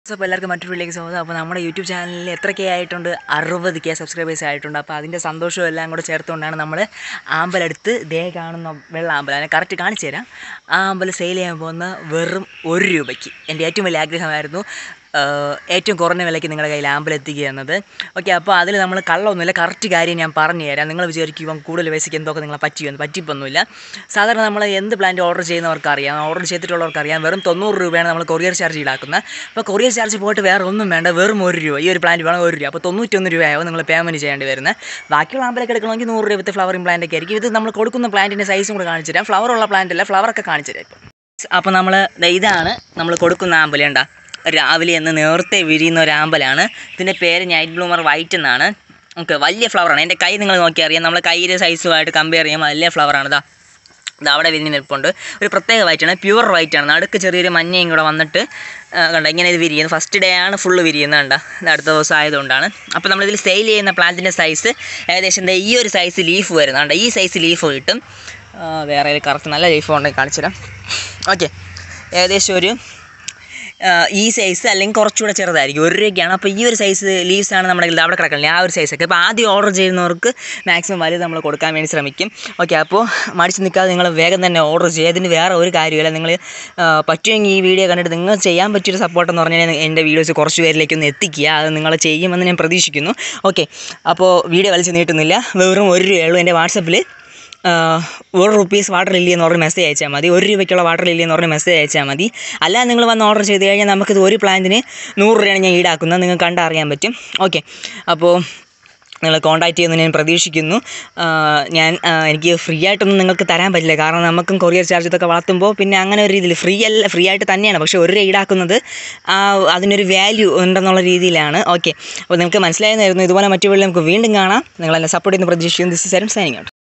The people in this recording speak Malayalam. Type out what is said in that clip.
അപ്പോൾ എല്ലാവർക്കും മറ്റൊരു വീട്ടിലേക്ക് സ്വാഗതം അപ്പോൾ നമ്മുടെ യൂട്യൂബ് ചാനലിൽ എത്ര കെ ആയിട്ടുണ്ട് അറുപത് കെ സബ്സ്ക്രൈബേഴ്സ് ആയിട്ടുണ്ട് അപ്പോൾ അതിൻ്റെ സന്തോഷവും എല്ലാം കൂടെ ചേർത്തുകൊണ്ടാണ് നമ്മൾ ആമ്പലെടുത്ത് ദേ കാണുന്ന വെള്ള ആമ്പൽ അതിനെ കറക്റ്റ് കാണിച്ചു തരാം ആ ആമ്പൽ സെയിൽ ചെയ്യാൻ പോകുന്ന വെറും ഒരു രൂപയ്ക്ക് എൻ്റെ ഏറ്റവും വലിയ ആഗ്രഹമായിരുന്നു ആഹ് ഏറ്റവും കുറഞ്ഞ വിലയ്ക്ക് നിങ്ങളുടെ കയ്യിൽ ആമ്പൽ എത്തിക്കുക എന്നത് ഓക്കെ അപ്പോൾ അതിൽ നമ്മൾ കള്ളമൊന്നുമില്ല കറക്റ്റ് കാര്യം ഞാൻ പറഞ്ഞു തരാം നിങ്ങൾ വിചാരിക്കും ഇവൻ കൂടുതൽ പൈസയ്ക്ക് എന്തൊക്കെ നിങ്ങളെ പറ്റിയെന്ന് പറ്റിപ്പൊന്നുമില്ല സാധാരണ നമ്മൾ എന്ത് പ്ലാന്റ് ഓർഡർ ചെയ്യുന്നവർക്ക് അറിയാം ഓർഡർ ചെയ്തിട്ടുള്ളവർക്ക് അറിയാം വെറും തൊണ്ണൂറ് രൂപയാണ് നമ്മൾ കൊറിയർ ചാർജ് ഈടാക്കുന്നത് അപ്പോൾ കൊറിയർ ചാർജ് പോയിട്ട് വേറെ ഒന്നും വേണ്ട വെറും ഒരു രൂപ ഈ ഒരു പ്ലാന്റ് വേണം ഒരു രൂപ അപ്പോൾ തൊണ്ണൂറ്റൊന്ന് രൂപയാവും നിങ്ങൾ പേയ്മെൻറ്റ് ചെയ്യേണ്ടി വരുന്നത് ബാക്കിയുള്ള ആമ്പലൊക്കെ എടുക്കണമെങ്കിൽ നൂറ് രൂപ ഫ്ലവറിംഗ് പ്ലാന്റ് ഒക്കെ ആയിരിക്കും ഇത് നമ്മൾ കൊടുക്കുന്ന പ്ലാന്റിൻ്റെ സൈസും കൂടെ കാണിച്ചു തരാം ഫ്ലവർ ഉള്ള പ്ലാന്റ് അല്ല ഫ്ലവറൊക്കെ കാണിച്ചു തരാം ഇപ്പം അപ്പോൾ നമ്മൾ ഇതാണ് നമ്മൾ കൊടുക്കുന്ന ആമ്പൽ ഉണ്ടാ രാവിലെ എന്ന് നേരത്തെ വിരിയുന്ന ഒരു ആമ്പലാണ് ഇതിൻ്റെ പേര് നൈറ്റ് ബ്ലൂമർ വൈറ്റ് എന്നാണ് ഓക്കെ വലിയ ഫ്ലവറാണ് എൻ്റെ കൈ നിങ്ങൾ നോക്കിയാൽ അറിയാം നമ്മൾ കൈയുടെ സൈസുമായിട്ട് കമ്പയർ ചെയ്യുമ്പോൾ വലിയ ഫ്ലവറാണ് ഇതാ ഇത് അവിടെ വിരിഞ്ഞ് നിൽപ്പുണ്ട് ഒരു പ്രത്യേക വൈറ്റാണ് പ്യുവർ വൈറ്റാണ് നടുക്ക് ചെറിയൊരു മഞ്ഞയും കൂടെ വന്നിട്ട് ആ, കണ്ട ഇങ്ങനെ ഇത് വിരിയുന്നത് ഫസ്റ്റ് ഡേ ആണ് ഫുള്ള് വിരിയുന്നത് കണ്ട ഇത് അടുത്ത ദിവസം ആയതുകൊണ്ടാണ് അപ്പോൾ നമ്മളിതിൽ സെയിൽ ചെയ്യുന്ന പ്ലാന്റിൻ്റെ സൈസ് ഏകദേശം ദേ ഈ ഒരു സൈസ് ലീഫ് വരുന്നുണ്ട് ഈ സൈസ് ലീഫ് കിട്ടും ആ, വേറെ കറക്റ്റ് നല്ല ലീഫ് ഉണ്ടെങ്കിൽ കാണിച്ചു തരാം ഓക്കെ ഏകദേശം ഒരു ആ, ഈ സൈസ് അല്ലെങ്കിൽ കുറച്ചുകൂടെ ചെറുതായിരിക്കും ഒരു രൂപയ്ക്കാണ് അപ്പോൾ ഈ ഒരു സൈസ് ലീവ്സ് ആണ് നമ്മുടെ കയ്യിൽ അവിടെ കിടക്കുന്നത് ആ ഒരു സൈസൊക്കെ അപ്പോൾ ആദ്യം ഓർഡർ ചെയ്യുന്നവർക്ക് മാക്സിമം വലുത് നമ്മൾ കൊടുക്കാൻ വേണ്ടി ശ്രമിക്കും ഓക്കെ അപ്പോൾ മടിച്ച് നിൽക്കാതെ നിങ്ങൾ വേഗം തന്നെ ഓർഡർ ചെയ്യുക ഇതിന് വേറെ ഒരു കാര്യമില്ല നിങ്ങൾ പറ്റുമെങ്കിൽ ഈ വീഡിയോ കണ്ടിട്ട് നിങ്ങൾ ചെയ്യാൻ പറ്റിയൊരു സപ്പോർട്ട് എന്ന് പറഞ്ഞാൽ എൻ്റെ വീഡിയോസ് കുറച്ച് പേരിലേക്ക് ഒന്ന് എത്തിക്കുക അത് നിങ്ങൾ ചെയ്യുമെന്ന് ഞാൻ പ്രതീക്ഷിക്കുന്നു ഓക്കെ അപ്പോൾ വീഡിയോ വലിച്ച് നീട്ടുന്നില്ല വെറും ഒരു രൂപയുള്ളൂ എൻ്റെ വാട്സപ്പിൽ ഒരു റുപ്പീസ് വാട്ടർ ലില്ലി എന്ന് പറഞ്ഞ് മെസ്സേജ് അയച്ചാൽ മതി ഒരു രൂപയ്ക്കുള്ള വാട്ടർ ലില്ലി എന്ന് പറഞ്ഞ് മെസ്സേജ് അയച്ചാൽ മതി അല്ലാതെ നിങ്ങൾ വന്ന് ഓർഡർ ചെയ്ത് കഴിഞ്ഞാൽ നമുക്കിത് ഒരു പ്ലാന്റിന് നൂറ് രൂപയാണ് ഞാൻ ഈടാക്കുന്നത് നിങ്ങൾക്ക് കണ്ടറിയാൻ പറ്റും ഓക്കെ അപ്പോൾ നിങ്ങൾ കോൺടാക്ട് ചെയ്യുമെന്ന് ഞാൻ പ്രതീക്ഷിക്കുന്നു ആ, ഞാൻ ആ, എനിക്ക് ഫ്രീ ആയിട്ടൊന്നും നിങ്ങൾക്ക് തരാൻ പറ്റില്ല കാരണം നമുക്കും കൊറിയർ ചാർജ് ഇതൊക്കെ വളർത്തുമ്പോൾ പിന്നെ അങ്ങനെ ഒരു രീതിയിൽ ഫ്രീ അല്ല ഫ്രീ ആയിട്ട് തന്നെയാണ് പക്ഷേ ഒരു രൂപ ഈടാക്കുന്നത് ആ, അതിനൊരു വാല്യൂ ഉണ്ടെന്നുള്ള രീതിയിലാണ് ഓക്കെ അപ്പോൾ നിങ്ങൾക്ക് മനസ്സിലായെന്നായിരുന്നു ഇതുപോലെ മറ്റു വഴി നമുക്ക് വീണ്ടും കാണാം നിങ്ങൾ എന്നെ സപ്പോർട്ട് ചെയ്യുന്ന പ്രതീക്ഷിക്കുന്നു ദിസ് ഇസ് സൈനിങ് ഔട്ട്